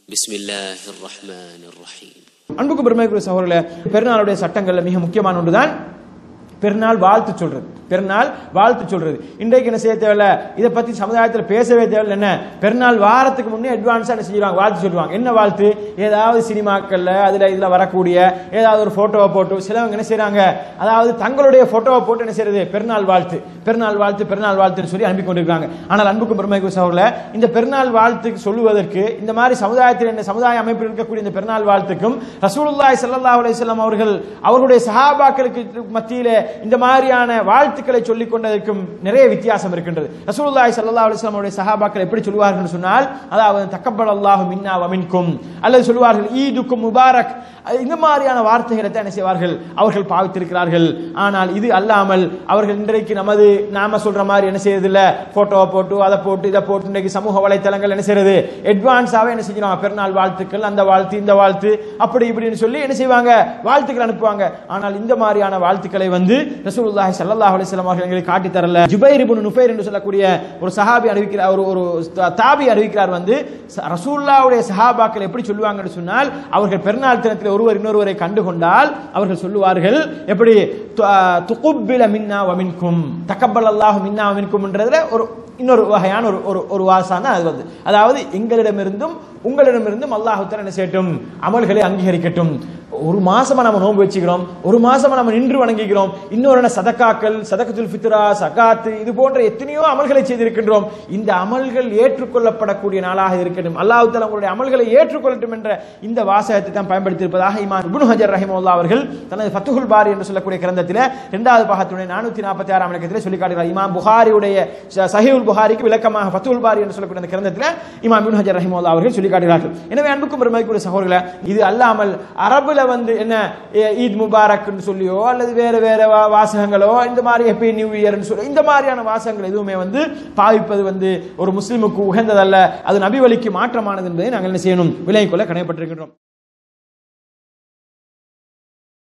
بسم الله الرحمن الرحيم அன்புக்கு பெருமைக்குரிய சகோதரர்களே பெருநாளுடைய சட்டங்கள்ல மிக முக்கியமான ஒன்றுதான் பெருநாள் வாழ்த்து சொல்றது பெருநாள் வாழ்த்து சொல்றது இன்றைக்கு என்ன செய்ய தேவையில்ல இதை பத்தி சமுதாயத்தில் பேசவே தேவையில்ல என்ன பெருநாள் வாரத்துக்கு முன்னே அட்வான்ஸா என்ன செஞ்சிருவாங்க வாழ்த்து சொல்லுவாங்க என்ன வாழ்த்து ஏதாவது சினிமாக்கள்ல அதுல இதுல வரக்கூடிய ஏதாவது ஒரு போட்டோவை போட்டு சிலவங்க என்ன செய்றாங்க அதாவது தங்களுடைய போட்டோவை போட்டு என்ன செய்யறது பெருநாள் வாழ்த்து பெருநாள் வாழ்த்து பெருநாள் வாழ்த்துன்னு சொல்லி அனுப்பி கொண்டிருக்காங்க ஆனால் அன்புக்கு பெருமைக்கு சகோதரர்களே இந்த பெருநாள் வாழ்த்துக்கு சொல்லுவதற்கு இந்த மாதிரி சமுதாயத்தில் என்ன சமுதாய அமைப்பில் இருக்கக்கூடிய இந்த பெருநாள் வாழ்த்துக்கும் ரசூலுல்லாஹி ஸல்லல்லாஹு அலைஹி வஸல்லம் அவர்கள் அவர்களுடைய சஹாபாக்களுக்கு மத்தியிலே இந்த மாதிரியான வாழ்த்துக்களை சொல்லிக் கொண்டதற்கும் நிறைய வித்தியாசம் இருக்கின்றது ரசூலுல்லாஹி ஸல்லல்லாஹு அலைஹி வஸல்லம் அவருடைய சஹாபாக்கள் எப்படி சொல்லுவார்கள் சொன்னால் அதாவது தக்கப்பல் அல்லாஹு மின்னா வமின்கும் அல்லது சொல்லுவார்கள் ஈதுக்கும் முபாரக் இந்த மாதிரியான வார்த்தைகளை தான் என்ன செய்வார்கள் அவர்கள் பாவித்திருக்கிறார்கள் ஆனால் இது அல்லாமல் அவர்கள் இன்றைக்கு நமது நாம சொல்ற மாதிரி என்ன செய்யறதில்ல போட்டோவை போட்டு அதை போட்டு இதை போட்டு இன்றைக்கு சமூக வலைத்தளங்கள் என்ன செய்யறது அட்வான்ஸாவே என்ன செஞ்சிருவாங்க பெருநாள் வாழ்த்துக்கள் அந்த வாழ்த்து இந்த வாழ்த்து அப்படி இப்படின்னு சொல்லி என்ன செய்வாங்க வாழ்த்துக்கள் அனுப்புவாங்க ஆனால் இந்த மாதிரியான வாழ்த்துக்களை வந்து ரசூலுல்லாஹி ஸல்லல்லாஹு அலைஹி வஸல்லம் அவர்கள் எங்களுக்கு காட்டி தரல ஜுபைர் இப்னு நுஃபைர் என்று சொல்லக்கூடிய ஒரு சஹாபி அறிவிக்கிறார் ஒரு ஒரு தாபி அறிவிக்கிறார் வந்து ச- ரசூலுல்லாஹ்வுடைய சஹாபாக்கள் எப்படி சொல்லுவாங்கன்னு சொன்னால் அவர்கள் பெருநாள் தினத்தில் ஒருவர் இன்னொருவரை கண்டு கொண்டால் அவர்கள் சொல்லுவார்கள் எப்படி து- துகுப்பில மின்னா வமின்கும் தக்கபல் அல்லாஹு மின்னா வமின்கும்ன்றதுல ஒரு இன்னொரு வகையான ஒரு ஒரு ஒரு வாசம் தான் அது வந்து அதாவது எங்களிடமிருந்தும் உங்களிடமிருந்தும் அல்லாஹு தஆலா என்ன செய்யட்டும் அமல்களை அங்கீகரிக்கட்டும் ஒரு மாசமா நம்ம நோன்பு வச்சுக்கிறோம் ஒரு மாசமா நம்ம நின்று வணங்குகிறோம் இன்னொரு என்ன சதக்காக்கள் சதக்கத்துல் ஃபித்ரா சகாத்து இது போன்ற எத்தனையோ அமல்களை செய்திருக்கின்றோம் இந்த அமல்கள் ஏற்றுக்கொள்ளப்படக்கூடிய நாளாக இருக்கட்டும் அல்லாஹ் தஆலா உங்களுடைய அமல்களை ஏற்றுக்கொள்ளட்டும் என்ற இந்த வாசகத்தை தான் பயன்படுத்தியிருப்பதாக இமாம் இப்னு ஹஜர் ரஹிமஹுல்லாஹ் அவர்கள் தனது ஃபத்துஹுல் பாரி என்று சொல்லக்கூடிய கிரந்தத்தில் இரண்டாவது பாகத்துடைய நானூத்தி நாற்பத்தி ஆறாம் இலக்கத்தில் சொல்லி காட்டுகிறார் இமாம் புகாரியுடைய ச- சஹீஹுல் புகாரிக்கு விளக்கமாக ஃபத்துஹுல் பாரி என்று சொல்லக்கூடிய அந்த கிரந்தத்தில் இமாம் இப்னு ஹஜர் ரஹிமஹுல்லாஹ் அவர்கள் சொல்லி காட்டுகிறார்கள் எனவே அன்புக்கும் பெருமைக்குரிய சகோதரர்களே இது அல்லாமல் அரபுல வந்து என்ன ஏ- ஈத் முபாரக்னு சொல்லியோ அல்லது வேற வேற வா- வாசகங்களோ இந்த மாதிரி ஹெப்பி நியூ இயர்னு சொல்லி இந்த மாதிரியான வாசகங்கள் எதுவுமே வந்து பாவிப்பது வந்து ஒரு முஸ்லிமுக்கு உகந்ததல்ல அது நபி வழிக்கு மாற்றமானது என்பதை நாங்கள் என்ன செய்யணும் விலகிக் கொள்ள கடமைப்பட்டிருக்கின்றோம்